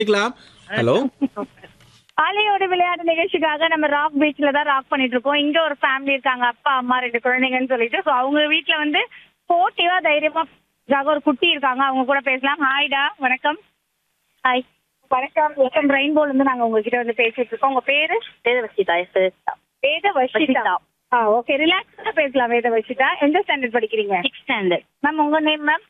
கேட்கலாம் ஹலோ அலையோட விளையாட்டு நிகழ்ச்சிக்காக நம்ம ராக் பீச்ல தான் ராக் பண்ணிட்டு இருக்கோம் இங்க ஒரு ஃபேமிலி இருக்காங்க அப்பா அம்மா ரெண்டு குழந்தைங்கன்னு சொல்லிட்டு ஸோ அவங்க வீட்ல வந்து ஸ்போர்ட்டிவா தைரியமா ஜாக ஒரு குட்டி இருக்காங்க அவங்க கூட பேசலாம் ஹாய்டா வணக்கம் ஹாய் வணக்கம் வெல்கம் ரெயின்போல இருந்து நாங்க உங்ககிட்ட வந்து பேசிட்டு இருக்கோம் உங்க பேரு வேதவசிதா எஸ் வேத வர்ஷிதா வர்ஷிதா. ஆ ஓகே ரிலாக்ஸா பேசலாம் வேத வர்ஷிதா எந்த ஸ்டாண்டர்ட் படிக்கிறீங்க சிக்ஸ் ஸ்டாண்டர்ட் மேம் உங்க நேம் மேம்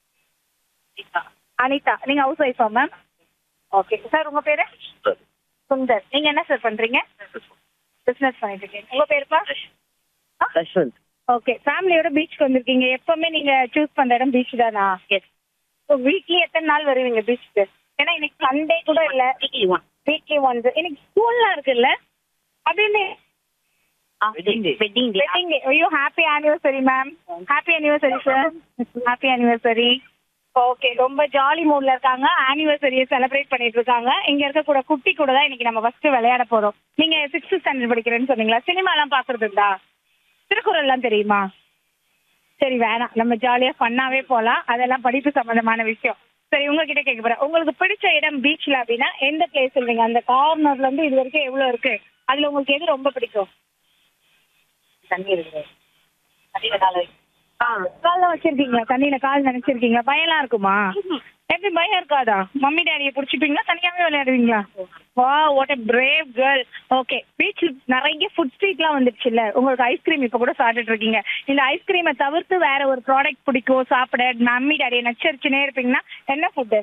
அனிதா நீங்க ஹவுஸ் ஒய்ஃபா மேம் ஓகே சார் உங்க பேரு சுந்தர் நீங்க என்ன சார் பண்றீங்க பிசினஸ் பண்ணிட்டு இருக்கீங்க உங்க பேருப்பா யஷ்வந்த் ஓகே ஃபேமிலியோட பீச்சுக்கு வந்திருக்கீங்க எப்பவுமே நீங்க சூஸ் பண்ற இடம் பீச் தானா எஸ் ஸோ வீக்லி எத்தனை நாள் வருவீங்க பீச்சுக்கு ஏன்னா இன்னைக்கு சண்டே கூட இல்ல வீக்லி ஒன் வீக்லி ஒன்ஸ் இன்னைக்கு ஸ்கூல்லாம் இருக்குல்ல அப்படின்னு wedding day wedding day wedding ஐயோ happy anniversary ma'am happy anniversary sir happy anniversary okay ரொம்ப ஜாலி மூட்ல இருக்காங்க ஆனிவர்சரியை செலிப்ரேட் பண்ணிட்டு இருக்காங்க இங்க இருக்க கூட குட்டி கூட தான் இன்னைக்கு நம்ம ஃபர்ஸ்ட் விளையாட போறோம் நீங்க சிக்ஸ்த் ஸ்டாண்டர்ட் படிக்கிறேன்னு சொன்னீங்களா சினிமா எல்லாம் பாக்குறது இருந்தா திருக்குறள் எல்லாம் தெரியுமா சரி வேணாம் நம்ம ஜாலியா ஃபன்னாவே போலாம் அதெல்லாம் படிப்பு சம்பந்தமான விஷயம் சரி உங்ககிட்ட கேட்க போறேன் உங்களுக்கு பிடிச்ச இடம் பீச்ல அப்படின்னா எந்த பிளேஸ் சொல்றீங்க அந்த கார்னர்ல இருந்து இது வரைக்கும் எவ்வளவு இருக்கு அதுல உங்களுக்கு எது ரொம்ப பிடிக்கும் தண்ணி இருக்கு அதிக நாள் கால்லாம் வச்சிருக்கீங்களா தண்ணியில கால் நினைச்சிருக்கீங்களா பயம்லாம் இருக்குமா எப்படி பயம் இருக்காதா மம்மி டேடியை புடிச்சிப்பீங்களா தனியாவே விளையாடுவீங்களா வா what a brave girl okay பீச்ல நிறைய ஃபுட் ஸ்ட்ரீட்லாம் வந்துருச்சுல்ல உங்களுக்கு ஐஸ்கிரீம் இப்ப கூட சாப்பிட்டுட்டு இருக்கீங்க இந்த ஐஸ்கிரீமை தவிர்த்து வேற ஒரு ப்ராடக்ட் பிடிக்கும் சாப்பிட மம்மி டேடியை நச்சரிச்சுனே இருப்பீங்கன்னா என்ன ஃபுட்டு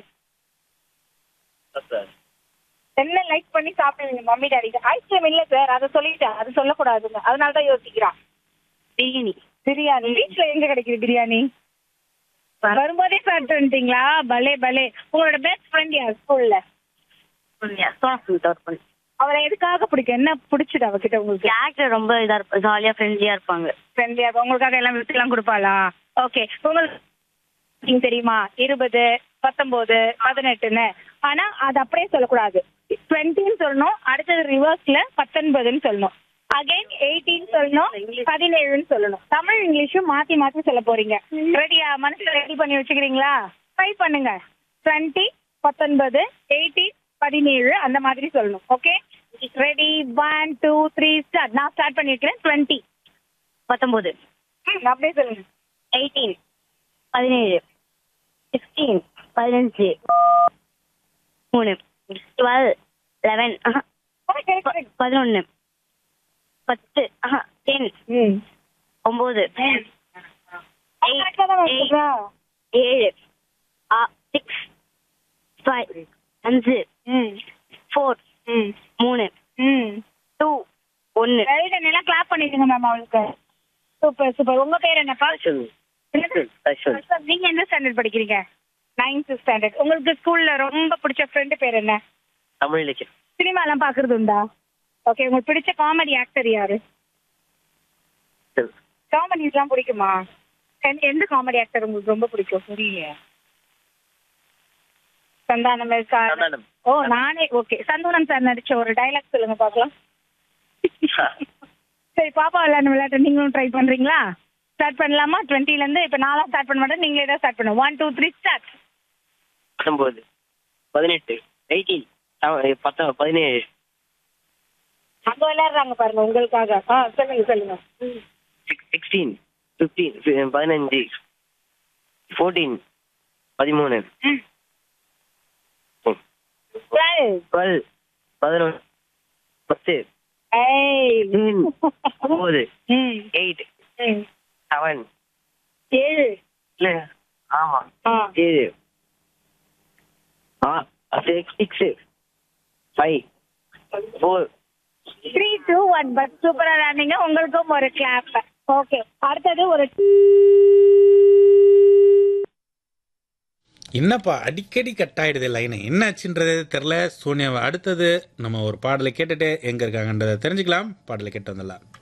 என்ன லைக் பண்ணி சாப்பிடுவீங்க மம்மி டாடி ஐஸ்கிரீம் இல்ல சார் அதை சொல்லிட்டேன் அது சொல்லக்கூடாதுங்க அதனால தான் யோசிக்கிறான் பிரியாணி பிரியாணி வீட்ல எங்க கிடைக்குது பிரியாணி வரும்போதே சாப்பிட்டு வந்துட்டீங்களா பலே பலே உங்களோட பெஸ்ட் ஃப்ரெண்ட் யார் ஸ்கூல்ல சோனா ஒர்க் பண்ணி அவரை எதுக்காக பிடிக்கும் என்ன பிடிச்சது அவகிட்ட உங்களுக்கு கேரக்டர் ரொம்ப இதா இருப்பா ஜாலியா ஃப்ரெண்ட்லியா இருப்பாங்க ஃப்ரெண்ட்லியா உங்களுக்காக எல்லாம் விட்டுலாம் கொடுப்பாளா ஓகே உங்களுக்கு நீங்க தெரியுமா இருபது பத்தொன்பது பதினெட்டுன்னு ஆனா அது அப்படியே சொல்லக்கூடாது டுவெண்ட்டின்னு சொல்லணும் அடுத்தது ரிவர்ஸ்ல பத்தொன்பதுன்னு சொல்லணும் அகைன் எயிட்டீன் சொல்லணும் பதினேழுன்னு சொல்லணும் தமிழ் இங்கிலீஷும் மாத்தி மாத்தி சொல்ல போறீங்க ரெடியா மனசுல ரெடி பண்ணி வச்சுக்கிறீங்களா ட்ரை பண்ணுங்க டுவெண்ட்டி பத்தொன்பது எயிட்டீன் பதினேழு அந்த மாதிரி சொல்லணும் okay ready one two three start நான் ஸ்டார்ட் பண்ணிருக்கிறேன் டுவெண்ட்டி பத்தொன்பது அப்படியே சொல்லுங்க எயிட்டீன் பதினேழு சிக்ஸ்டீன் பதினஞ்சு மூணு டுவெல் லெவன் பதினொன்று பத்து டென் ம் ஒம்பது கரெக்டா தான் வச்சிருக்கா? ஏழு சிக்ஸ் ஃபைவ் அஞ்சு ம் ஃபோர் ம் மூணு ம் டூ ஒன்று வெல் டன் எல்லாம் கிளாப் பண்ணிடுங்க மேம் அவளுக்கு சூப்பர் சூப்பர் உங்க பேர் என்னப்பா என்னது? நீங்க எந்த ஸ்டாண்டர்ட் படிக்கிறீங்க நைன்த் ஸ்டாண்டர்ட் உங்களுக்கு ஸ்கூல்ல ரொம்ப பிடிச்ச ஃப்ரெண்டு பேர் என்ன தமிழ் இலக்கியம் சினிமா எல்லாம் பாக்குறது உண்டா ஓகே உங்களுக்கு பிடிச்ச காமெடி ஆக்டர் யாரு காமெடிஸ் எல்லாம் பிடிக்குமா எந்த- எந்த காமெடி ஆக்டர் உங்களுக்கு ரொம்ப பிடிக்கும் புரியல சந்தானம் இருக்கா சந்தானம். ஓ நானே ஓகே சந்தானம் சார் நடிச்ச ஒரு டைலாக் சொல்லுங்க பார்க்கலாம் சரி பாப்பா விளையாண்டு விளையாட்டு நீங்களும் ட்ரை பண்றீங்களா ஸ்டார்ட் பண்ணலாமா டுவெண்ட்டில இருந்து இப்ப நாளா ஸ்டார்ட் பண்ண மாட்டேன் நீங்களே தான் ஸ்டார்ட் பண்ணுங்க ஒன் டூ த்ரீ ஸ்டார்ட் பத்தொன்பது பதினெட்டு எயிட்டீன் பத்த பதினேழு அங்க விளையாடுறாங்க பாருங்க உங்களுக்காக ஆ சொல்லுங்க சொல்லுங்க சிக்ஸ்டீன் ஃபிஃப்டீன் பதினஞ்சு ஃபோர்டீன் பதிமூணு ம். Twelve. டுவெல் பதினொன்று பத்து ஏய். ம். ஒம்பது ம். எயிட் ம். செவன் ஏழு இல்லை ஆமாம் ஆ. ஏழு ஆ six six five four three two one but சூப்பரா விளையாடுங்க உங்களுக்கும் ஒரு கிளாப் ஓகே அடுத்தது ஒரு என்னப்பா அடிக்கடி கட் ஆயிடுது லைன் என்னாச்சுன்றது தெரில சோனியாவை அடுத்தது நம்ம ஒரு பாடலை கேட்டுட்டு எங்க இருக்காங்கன்றதை தெரிஞ்சுக்கலாம் பாடலை கேட்டு வந்துடலாம்